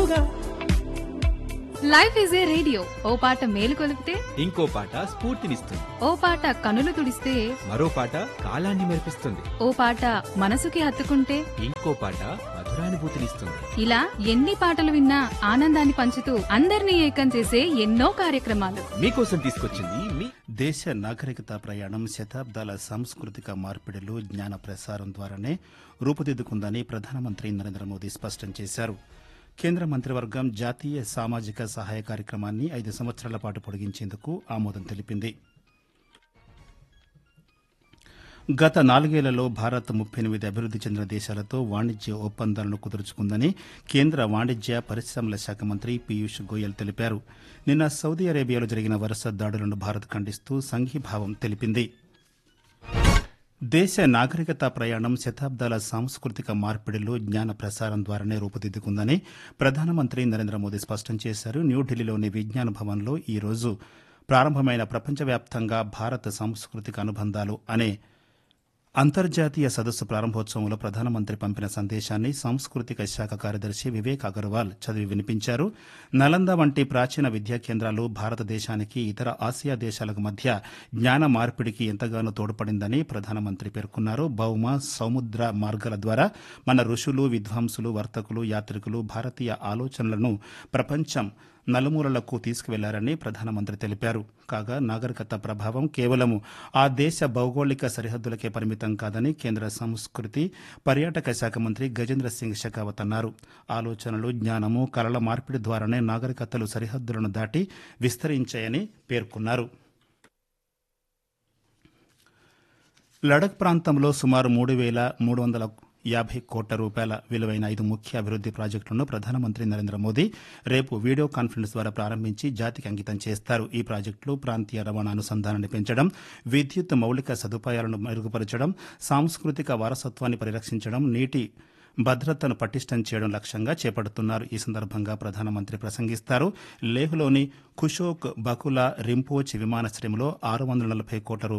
తోడుగా life is a radio ఓ పాట మేలు కొలిపితే ఇంకో పాట స్ఫూర్తినిస్తుంది ఓ పాట కనులు తుడిస్తే మరో పాట కాలాన్ని మెరిపిస్తుంది ఓ పాట మనసుకి హత్తుకుంటే ఇంకో పాట మధురానుభూతినిస్తుంది ఇలా ఎన్ని పాటలు విన్నా ఆనందాన్ని పంచుతూ అందరినీ ఏకం చేసే ఎన్నో కార్యక్రమాలు మీకోసం తీసుకొచ్చింది మీ దేశ నాగరికత ప్రయాణం శతాబ్దాల సాంస్కృతిక మార్పిడులు జ్ఞాన ప్రసారం ద్వారానే రూపుదిద్దుకుందని ప్రధానమంత్రి నరేంద్ర మోదీ స్పష్టం చేశారు కేంద్ర మంత్రివర్గం జాతీయ సామాజిక సహాయ కార్యక్రమాన్ని ఐదు సంవత్సరాల పాటు పొడిగించేందుకు ఆమోదం తెలిపింది గత నాలుగేళ్లలో భారత్ ముప్పై ఎనిమిది అభివృద్ది చెందిన దేశాలతో వాణిజ్య ఒప్పందాలను కుదుర్చుకుందని కేంద్ర వాణిజ్య పరిశ్రమల శాఖ మంత్రి పీయూష్ గోయల్ తెలిపారు నిన్న సౌదీ అరేబియాలో జరిగిన వరుస దాడులను భారత్ ఖండిస్తూ సంఘీభావం తెలిపింది దేశ నాగరికత ప్రయాణం శతాబ్దాల సాంస్కృతిక మార్పిడిలో జ్ఞాన ప్రసారం ద్వారానే రూపుదిద్దుకుందని ప్రధానమంత్రి నరేంద్ర మోదీ స్పష్టం చేశారు న్యూఢిల్లీలోని విజ్ఞాన భవన్లో ఈ రోజు ప్రారంభమైన ప్రపంచవ్యాప్తంగా భారత సాంస్కృతిక అనుబంధాలు అనే అంతర్జాతీయ సదస్సు ప్రారంభోత్సవంలో ప్రధానమంత్రి పంపిన సందేశాన్ని సాంస్కృతిక శాఖ కార్యదర్శి వివేక్ అగర్వాల్ చదివి వినిపించారు నలంద వంటి ప్రాచీన విద్యా కేంద్రాలు భారతదేశానికి ఇతర ఆసియా దేశాలకు మధ్య జ్ఞాన మార్పిడికి ఎంతగానో తోడ్పడిందని ప్రధానమంత్రి పేర్కొన్నారు భౌమ సముద్ర మార్గాల ద్వారా మన ఋషులు విద్వాంసులు వర్తకులు యాత్రికులు భారతీయ ఆలోచనలను ప్రపంచం నలుమూలలకు తీసుకువెళ్లారని ప్రధానమంత్రి తెలిపారు కాగా నాగరికత ప్రభావం కేవలం ఆ దేశ భౌగోళిక సరిహద్దులకే పరిమితం కాదని కేంద్ర సంస్కృతి పర్యాటక శాఖ మంత్రి గజేంద్ర సింగ్ షెకావత్ అన్నారు ఆలోచనలు జ్ఞానము కళల మార్పిడి ద్వారానే నాగరికతలు సరిహద్దులను దాటి విస్తరించాయని పేర్కొన్నారు లడక్ ప్రాంతంలో సుమారు మూడు వేల మూడు వందల యాభై కోట్ల రూపాయల విలువైన ఐదు ముఖ్య అభివృద్ది ప్రాజెక్టులను ప్రధానమంత్రి నరేంద్ర మోదీ రేపు వీడియో కాన్ఫరెన్స్ ద్వారా ప్రారంభించి జాతికి అంకితం చేస్తారు ఈ ప్రాజెక్టులు ప్రాంతీయ రవాణా అనుసంధానాన్ని పెంచడం విద్యుత్ మౌలిక సదుపాయాలను మెరుగుపరచడం సాంస్కృతిక వారసత్వాన్ని పరిరక్షించడం నీటి భద్రతను పటిష్టం చేయడం లక్ష్యంగా చేపడుతున్నారు ఈ సందర్భంగా ప్రధానమంత్రి ప్రసంగిస్తారు లేహ్లోని ఖుషోక్ బకులా రింపోచ్ విమానాశ్రయంలో ఆరు వందల నలభై కోట్ల